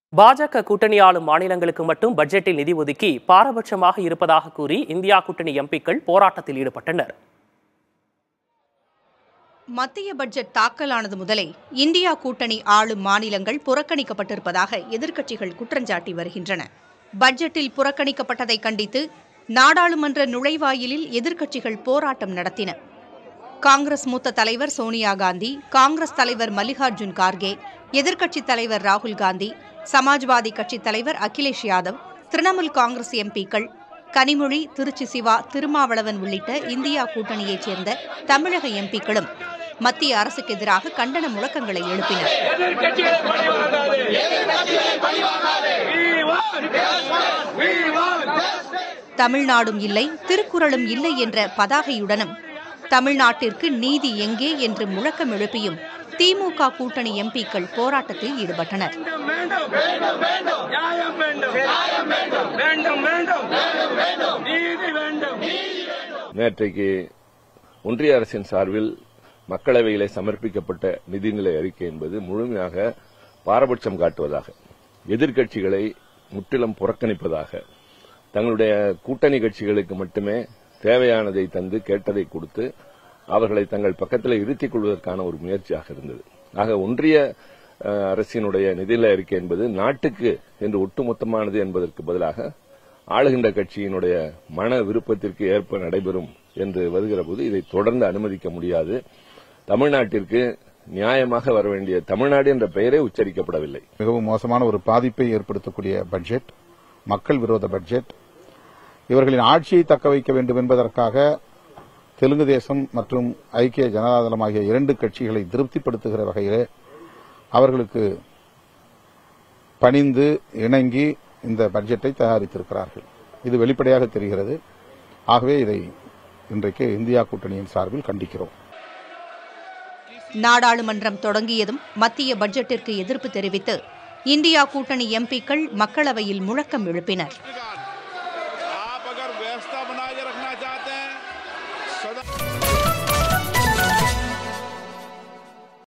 பாஜக கூட்டணி ஆளும் மாநிலங்களுக்கு மட்டும் பட்ஜெட்டில் நிதி ஒதுக்கி பாரபட்சமாக இருப்பதாக கூறி இந்தியா கூட்டணி எம்பிக்கள் போராட்டத்தில் ஈடுபட்டனர் மத்திய பட்ஜெட் தாக்கலானது முதலே இந்தியா கூட்டணி ஆளும் மாநிலங்கள் புறக்கணிக்கப்பட்டிருப்பதாக எதிர்க்கட்சிகள் குற்றஞ்சாட்டி வருகின்றன பட்ஜெட்டில் புறக்கணிக்கப்பட்டதை கண்டித்து நாடாளுமன்ற நுழைவாயிலில் எதிர்க்கட்சிகள் போராட்டம் நடத்தின காங்கிரஸ் மூத்த தலைவர் சோனியா காந்தி காங்கிரஸ் தலைவர் மல்லிகார்ஜுன் கார்கே எதிர்க்கட்சித் தலைவர் ராகுல் காந்தி சமாஜ்வாதி கட்சித் தலைவர் அகிலேஷ் யாதவ் திரிணாமுல் காங்கிரஸ் எம்பிக்கள் கனிமொழி திருச்சி சிவா திருமாவளவன் உள்ளிட்ட இந்தியா கூட்டணியைச் சேர்ந்த தமிழக எம்பிக்களும் மத்திய அரசுக்கு எதிராக கண்டன முழக்கங்களை எழுப்பினர் தமிழ்நாடும் இல்லை திருக்குறளும் இல்லை என்ற பதாகையுடனும் தமிழ்நாட்டிற்கு நீதி எங்கே என்று முழக்கம் எழுப்பியும் திமுக கூட்டணி எம்பிக்கள் போராட்டத்தில் ஈடுபட்டனர் வேண்டும் வேண்டும் நியாயம் வேண்டும் வேண்டும் வேண்டும் நீதி வேண்டும் நேற்றைக்கு ஒன்றிய அரசின் சார்பில் மக்களவையிலே சமர்ப்பிக்கப்பட்ட நிதிநிலை அறிக்கை என்பது முழுமையாக பாரபட்சம் காட்டுவதாக எதிர்க்கட்சிகளை முற்றிலும் புறக்கணிப்பதாக தங்களுடைய கூட்டணி கட்சிகளுக்கு மட்டுமே தேவையானதை தந்து கேட்டதை கொடுத்து அவர்களை தங்கள் பக்கத்தில் இருத்திக் கொள்வதற்கான ஒரு முயற்சியாக இருந்தது ஆக ஒன்றிய அஹ், அரசினுடைய நிதிநிலை அறிக்கை என்பது நாட்டுக்கு என்று ஒட்டுமொத்தமானது என்பதற்கு பதிலாக ஆளுகின்ற கட்சியினுடைய மன விருப்பத்திற்கு ஏற்ப நடைபெறும் என்று வருகிற போது இதை தொடர்ந்து அனுமதிக்க முடியாது தமிழ்நாட்டிற்கு நியாயமாக வர வேண்டிய தமிழ்நாடு என்ற பெயரே உச்சரிக்கப்படவில்லை மிகவும் மோசமான ஒரு பாதிப்பை ஏற்படுத்தக்கூடிய பட்ஜெட் மக்கள் விரோத பட்ஜெட் இவர்களின் ஆட்சியை தக்க வைக்க வேண்டும் என்பதற்காக தெலுங்கு தேசம் மற்றும் ஐக்கிய ஜனதாதளம் ஆகிய இரண்டு கட்சிகளை திருப்திப்படுத்துகிற வகையிலே அவர்களுக்கு பணிந்து இணங்கி இந்த பட்ஜெட்டை தயாரித்திருக்கிறார்கள் இது வெளிப்படையாக தெரிகிறது ஆகவே இதை இன்றைக்கு இந்தியா கூட்டணியின் சார்பில் கண்டிக்கிறோம் நாடாளுமன்றம் தொடங்கியதும் மத்திய பட்ஜெட்டிற்கு எதிர்ப்பு தெரிவித்து இந்தியா கூட்டணி எம்பிக்கள் மக்களவையில் முழக்கம் எழுப்பினர் आप अगर व्यवस्था बना के रखना चाहते हैं सदन